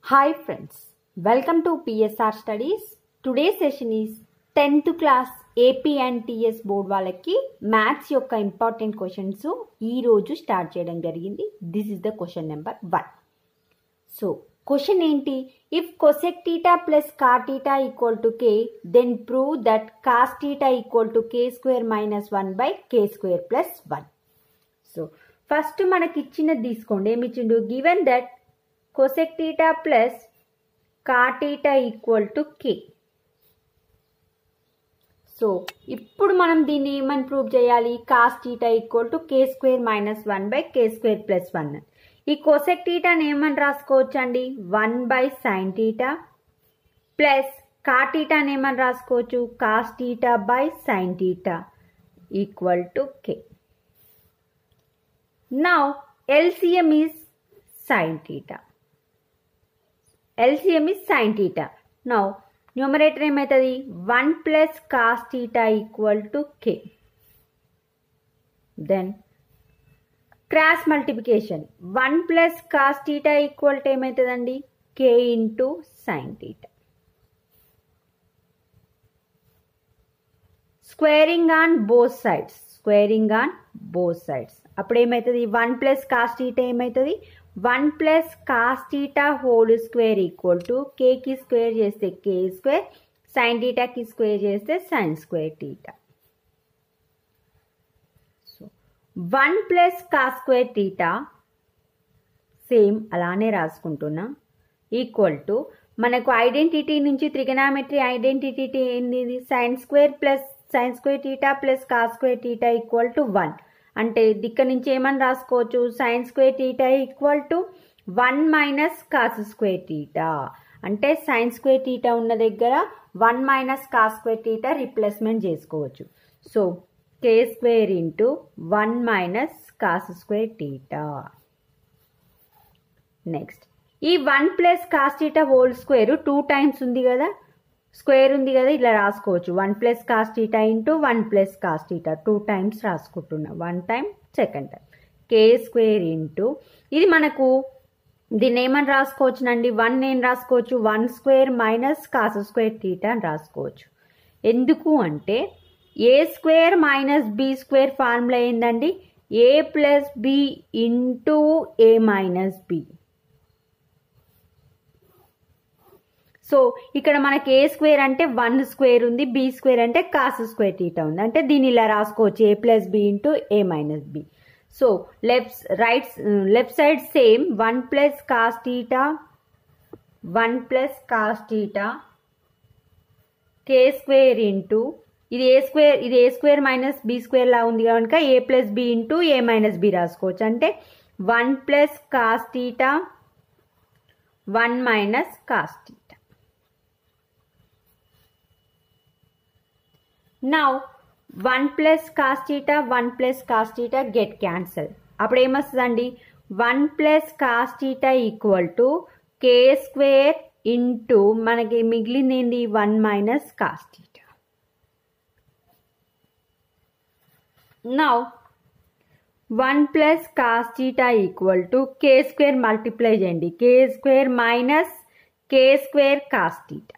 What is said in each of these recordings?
Hi friends, welcome to PSR Studies. Today's session is 10th class AP and TS board వాళ్ళకి maths యొక్క important questions ఈ రోజు start చేయడం జరిగింది this is the question number one so question ఏంటి if cosec theta plus cot theta equal to K then prove that cos theta equal to K square minus one by K square plus one so first మనకి ఇచ్చినది తీసుకోండి ఏమి ఇచ్చిండు given that cosec theta plus cot theta equal to K so ఇప్పుడు మనం దీన్ని ఏమని prove చేయాలి cos theta equal to K square minus one by K square plus one ఈ కోసెక్ టీటాని ఏమని రాసుకోవచ్చు అండి one by sine theta plus cot టీటాని ఏమని రాసుకోవచ్చు cos theta by sine theta equal to K now LCM is sine theta LCM is sine theta now numerator ఏమవుతుంది one plus cos theta equal to K then cross multiplication one plus cos theta equal to ఏమవుతుందండి K into sine theta squaring on both sides squaring on both sides అప్పుడు ఏమవుతుంది one plus cos theta ఏమవుతుంది one plus cos theta whole square equal to కేకి స్క్వేర్ చేస్తే K square sine టీటాకి square చేస్తే sine square theta so one plus cos square theta same అలానే రాసుకుంటున్నా ఈక్వల్ టు మనకు ఐడెంటిటీ నుంచి త్రిగనామెట్రీ ఐడెంటిటీ ఏంది sine square plus sine square theta plus cos square theta equal to one అంటే దిక్క నుంచి ఏమని రాసుకోవచ్చు sine square theta equal to one minus cos square theta అంటే సైన్ స్క్వేర్ టీటా ఉన్న దగ్గర one minus cos square theta replacement చేసుకోవచ్చు so K square into one minus cos square theta next ఈ one plus cos theta whole square two times ఉంది కదా square ఉంది కదా ఇలా రాసుకోవచ్చు one plus cos theta into one plus cos theta two times రాసుకుంటున్నా one time second time K square into ఇది మనకు దీన్ని ఏమని రాసుకోవచ్చునండి వన్ ఏం రాసుకోవచ్చు one square minus cos square theta అని రాసుకోవచ్చు ఎందుకు అంటే A square minus B square formula ఏందండి A plus B into A minus B so ఇక్కడ మనకి ఏ స్క్వేర్ అంటే వన్ స్క్వేర్ ఉంది బి స్క్వేర్ అంటే కాస్ స్క్వేర్ టీటా ఉంది అంటే దీన్ని ఇలా రాసుకోవచ్చు A plus B into A minus B so left right left side same one plus cos theta one plus cos theta K square into ఇది A square ఇది A square minus B square లా ఉంది కనుక A plus B into A minus B రాసుకోవచ్చు అంటే one plus cos theta one minus cos theta now one plus cos theta one plus cos theta get cancel అప్పుడు ఏమొస్తుందండి one plus cos theta equal to K square into మనకి మిగిలింది ఏంది one minus cos theta now one plus cos theta equal to K square multiply చేయండి K square minus K square cos theta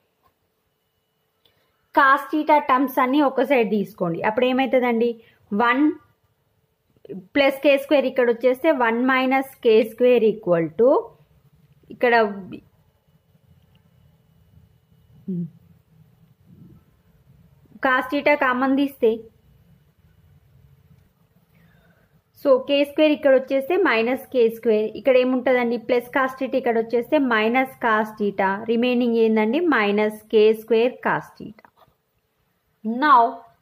cos theta terms అన్ని ఒక side తీసుకోండి అప్పుడు ఏమవుతుందండి one plus K square ఇక్కడ వచ్చేస్తే one minus K square equal to ఇక్కడ cos theta common తీస్తే సో కే స్క్వేర్ ఇక్కడ వచ్చేస్తే మైనస్ కే స్క్వేర్ ఇక్కడ ఏముంటుందండి ప్లస్ కాస్టీటా ఇక్కడ వచ్చేస్తే మైనస్ కాస్టీటా రిమైనింగ్ ఏందండి minus K square cos theta now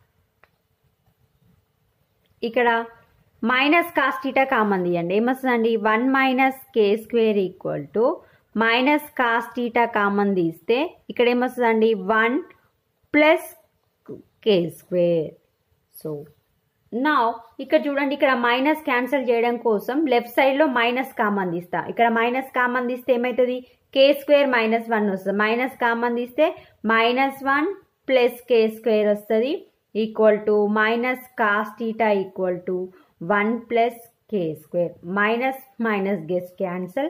ఇక్కడ మైనస్ కాస్టీటా కామన్ తీయండి ఏమొస్తుందండి one minus K square equal to minus cos theta common తీస్తే ఇక్కడ ఏమొస్తుందండి one plus K square so నా ఇక్కడ చూడండి ఇక్కడ మైనస్ క్యాన్సిల్ చేయడం కోసం లెఫ్ట్ సైడ్లో మైనస్ కామన్ తీస్తా ఇక్కడ మైనస్ కామన్ తీస్తే ఏమవుతుంది కే స్క్వేర్ మైనస్ వన్ వస్తుంది మైనస్ కామన్ తీస్తే minus one plus K square వస్తుంది equal to minus cos theta equal to one plus K square minus minus gets cancel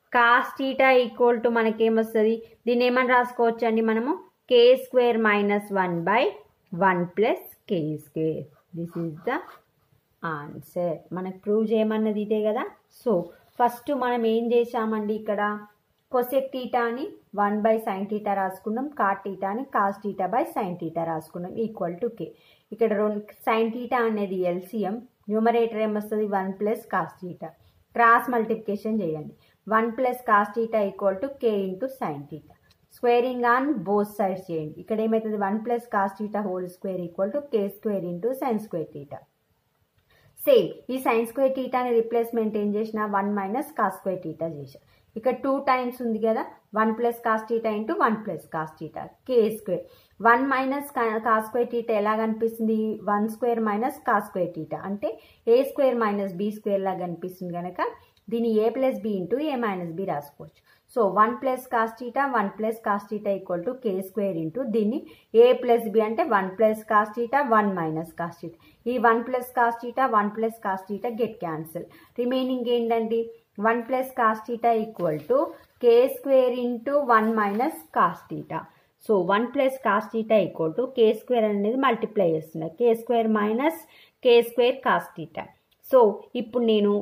cos theta equal to మనకేమొస్తుంది దీన్ని ఏమని రాసుకోవచ్చు అండి మనము K square minus one by one plus K square this is the answer మనకు prove చేయమన్నది ఇదే కదా సో ఫస్ట్ మనం ఏం చేసామండి ఇక్కడ కొసెక్ టీటా అని వన్ బై సైన్ టీటా రాసుకున్నాం కాట్ టీటా అని cos theta by sine theta రాసుకున్నాం ఈక్వల్ టు కే ఇక్కడ రెండు సైన్ టీటా అనేది ఎల్సిఎం న్యూమరేటర్ ఏమొస్తుంది one plus cos theta cross multiplication చేయండి one plus cos theta equal to K into sine theta squaring on both sides చేయండి ఇక్కడ ఏమవుతుంది one plus cos theta whole square equal to K square into sine square theta same ఈ sine square టీటాని replacement ఏం చేసిన one minus cos square theta చేసా ఇక్కడ two times ఉంది కదా one plus cos theta into one plus cos theta K square one minus cos square theta ఎలా కనిపిస్తుంది one square minus cos square theta అంటే A square minus B square లాగా కనిపిస్తుంది కనుక దీన్ని A plus B into A minus B రాసుకోవచ్చు so one plus cos theta one plus cos theta equal to K square into దీన్ని A plus B అంటే one plus cos theta one minus cos theta ఈ one plus cos theta one plus cos theta get cancel remaining ఏంటండి one plus cos theta equal to K square into one minus cos theta so one plus cos theta equal to K square అనేది multiply చేస్తున్నా K square minus K square cos theta so ఇప్పుడు నేను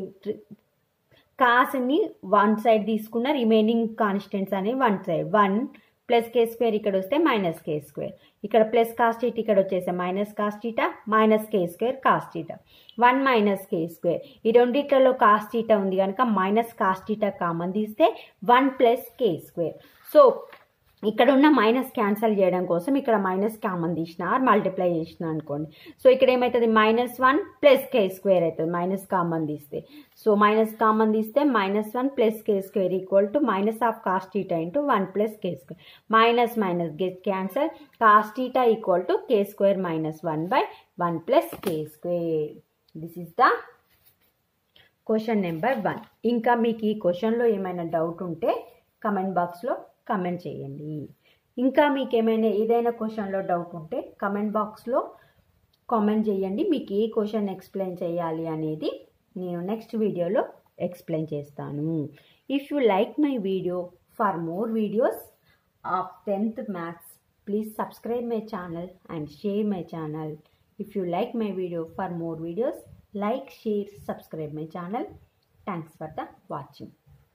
కాస్ని one side తీసుకున్న remaining constants అనేవి one side one plus K square ఇక్కడ వస్తే minus K square ఇక్కడ ప్లస్ కాస్టీట్ ఇక్కడ వచ్చేస్తే minus cos theta minus K square cos theta one minus K square ఈ రెండిట్లలో కాస్టీటా ఉంది కనుక మైనస్ కాస్టీటా కామన్ తీస్తే one plus K square so ఇక్కడ ఉన్న మైనస్ క్యాన్సిల్ చేయడం కోసం ఇక్కడ మైనస్ కామన్ తీసిన ఆర్ మల్టిప్లై చేసిన అనుకోండి సో ఇక్కడ ఏమవుతుంది minus one plus K square అవుతుంది మైనస్ కామన్ తీస్తే సో మైనస్ కామన్ తీస్తే minus one plus K square equal to minus of cos theta into one plus K square minus minus get cancel cos theta equal to K square minus one by one plus K square this is the question number one ఇంకా మీకు ఈ క్వశ్చన్లో ఏమైనా doubt ఉంటే comment బాక్స్లో comment చేయండి ఇంకా మీకు ఏమైనా ఏదైనా క్వశ్చన్లో డౌట్ ఉంటే కమెంట్ బాక్స్లో కామెంట్ చేయండి మీకు ఏ క్వశ్చన్ ఎక్స్ప్లెయిన్ చేయాలి అనేది నేను నెక్స్ట్ వీడియోలో ఎక్స్ప్లెయిన్ చేస్తాను if you like my video for more videos of tenth maths please subscribe my channel and share my channel if you like my video for more videos like share subscribe my channel thanks for the watching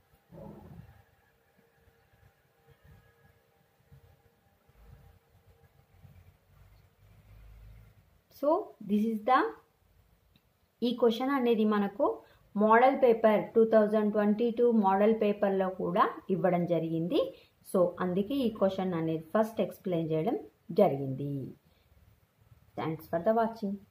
so this is the ఈ question అనేది మనకు model paper two thousand twenty two model పేపర్లో కూడా ఇవ్వడం జరిగింది so అందుకే ఈ question అనేది ఫస్ట్ ఎక్స్ప్లెయిన్ చేయడం జరిగింది థ్యాంక్స్ ఫర్ ద వాచింగ్